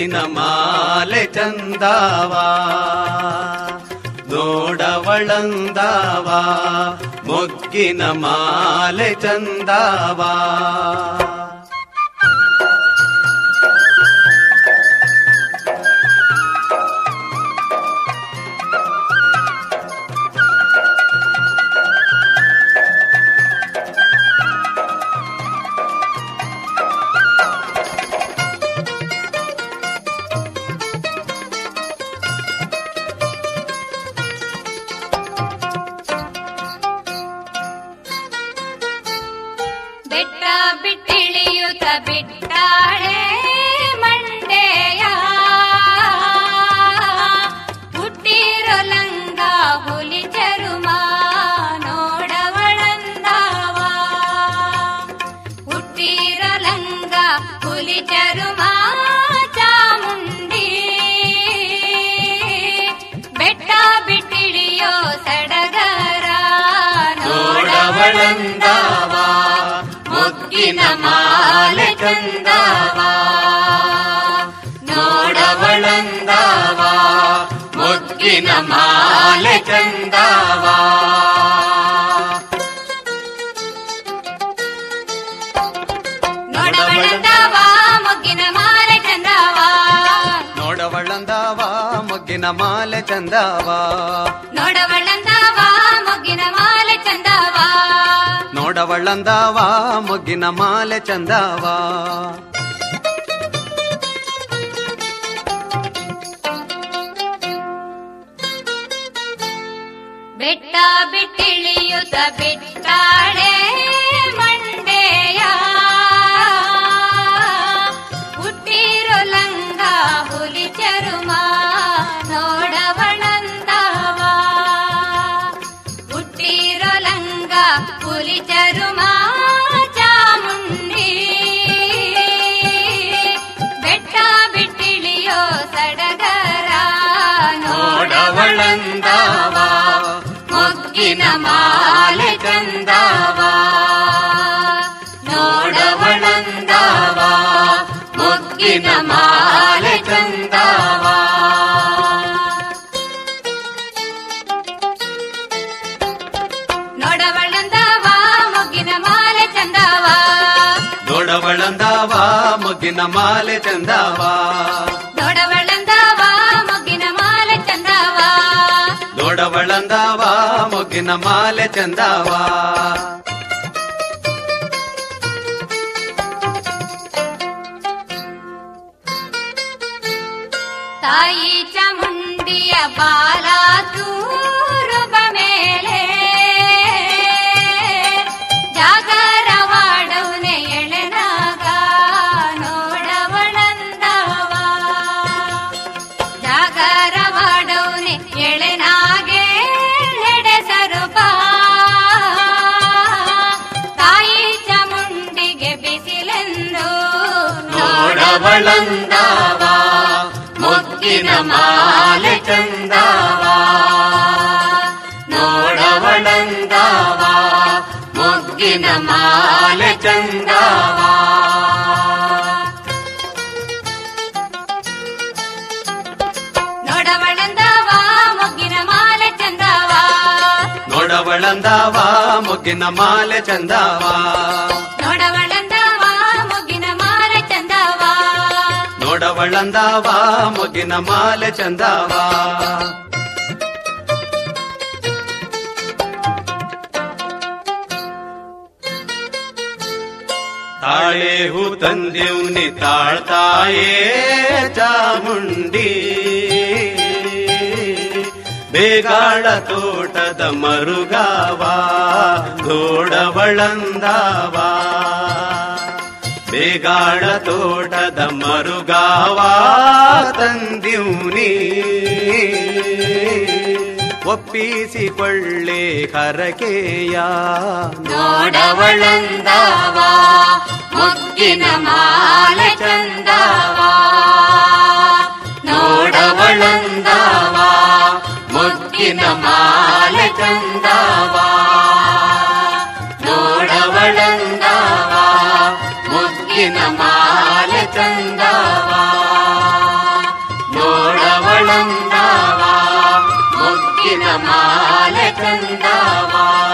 ಮೊಗ್ಗಿನ ಮಾಲೆ ಚಂದಾವಾ ನೋಡವಳಂದಾವಾ ಮೊಗ್ಗಿನ ಮಾಲೆ ಚಂದಾವಾ ಬೆಟ್ಟ ಬಿಟ್ಟಿಳಿಯುತ್ತ ಬಿಟ್ಟಾಳೆ ಮಂಡೆಯ ಹುಟ್ಟಿರೋ ಲಂಗ ಹುಲಿ ಚರುಮ ನೋಡವಳಂದವ ಹುಟ್ಟಿರೋ ಲಂಗ ಹುಲಿ ಚರುಮ ಚಾಮುಂಡಿ ಬೆಟ್ಟ ಬಿಟ್ಟಿಳಿಯೋ ಸಡಗರ ನೋಡವಳಂದಾವಾ ಮೊಗ್ಗಿನ ಮಾಲೆ ಚಂದಾವಾ ನೋಡವಳಂದಾವಾ ಮೊಗ್ಗಿನ ಮಾಲೆ ಚಂದಾವಾ ನೋಡವಳಂದವ ಮೊಗ್ಗಿನ ಮಾಲೆ ಚಂದವ ನೋಡವಳಂದಾವಾ ಮೊಗ್ಗಿನ ಮಾಲೆ ಚಂದಾವಾ ನೋಡವಳಂದವ ಮೊಗ್ಗಿನ ಮಾಲೆ ಚಂದವ ನೋಡವಳಂದಾವಾ ಮೊಗ್ಗಿನ ಮಾಲೆ ಚಂದಾವಾ ಬೆಟ್ಟ ಬಿಟ್ಟಿಳಿಯುತ್ತ ಬಿಟ್ಟಾಳೆ ಮಂಡೆಯ ಹುಟ್ಟಿರೋ ಲಂಗ ಹುಲಿ ಚರುಮ ನೋಡವಳಂದವ ಹುಟ್ಟಿರೋ ಲಂಗ ಹುಲಿ ಚರುಮ ಚಾಮುಂಡಿ ಬೆಟ್ಟ ಬಿಟ್ಟಿಳಿಯೋ ಸಡಗರ ನೋಡವಳಂದಾವಾ ಮೊಗ್ಗಿನ ಮಾಲೆ ಚಂದಾವಾ ನೋಡವಳಂದಾವಾ ಮೊಗ್ಗಿನ ಮಾಲೆ ಚಂದಾವಾ ನೋಡವಳಂದವ ಮೊಗ್ಗಿನ ಮಾಲೆ ಚಂದವ ನೋಡವಳಂದಾವಾ ಮೊಗ್ಗಿನ ಮಾಲೆ ಚಂದಾವಾ ನೋಡವಳಂದವ ಮೊಗ್ಗಿನ ಮಾಲೆ ಚಂದವ ನೋಡವಳಂದಾವಾ ಮೊಗ್ಗಿನ ಮಾಲೆ ಚಂದಾವಾ ತಾಯಿ ಚಾಮುಂಡಿಯ ಬಾಲ ತೂರುಬ ಮೇಲೆ ಜಾಗರವಾಡವನೆ ಎಳೆನಾಗ ನೋಡವಳಂದವ ಜಾಗರವಾಡವನೆ ಎಳೆನಾಗೆ ಎಡೆ ಸರುಪ ತಾಯಿ ಚಾಮುಂಡಿಗೆ ಬಿಸಿಲೆಂದು ನೋಡವಳಂದಾವಾ ಮೊಗ್ಗಿನ ಮಾಲೆ ಚಂದಾವಾ ನೋಡವಳಂದಾವಾ ಮೊಗ್ಗಿನ ಮಾಲೆ ಚಂದಾವಾ ನೋಡವಳಂದವ ಮೊಗ್ಗಿನ ಮಾಲೆ ಚಂದವ ನೋಡವಳಂದಾವಾ ಮೊಗ್ಗಿನ ಮಾಲೆ ಚಂದಾವಾ ನೋಡವಳಂದವ ಮೊಗ್ಗಿನ ಮಾಲೆ ಚಂದವ ನೋಡವಳಂದಾವಾ ಮೊಗ್ಗಿನ ಮಾಲೆ ಚಂದಾವಾ ತಾಳೆ ಹೂ ತಂದೆವ್ನಿ ತಾಳ್ತಾಯೇ ಚಾಮುಂಡಿ ಬೇಗಾಳ ತೋಟದ ಮರುಗಾವಾ ನೋಡವಳಂದಾವಾ ಬೇಗಾಳ ತೋಟದ ಮರುಗಾವಾ ತಂದಿವ್ನಿ ಒಪ್ಪಿಸಿಕೊಳ್ಳೆ ಹರಕೆಯ ನೋಡವಳಂದವ ಮೊಗ್ಗಿನ ಮಾಲೆ ಚಂದವ ನೋಡವಳಂದಾವ ಮೊಗ್ಗಿನ ಮಾಲೆ ಚಂದಾವ ನೋಡವಳಂದಾವ ಮೊಗ್ಗಿನ ಮಾಲೆ ಚಂದಾವ ದೊಡವಳಂದವ ಮುಗ್ಗಿನ ಮಾಲೆ ಚಂದವ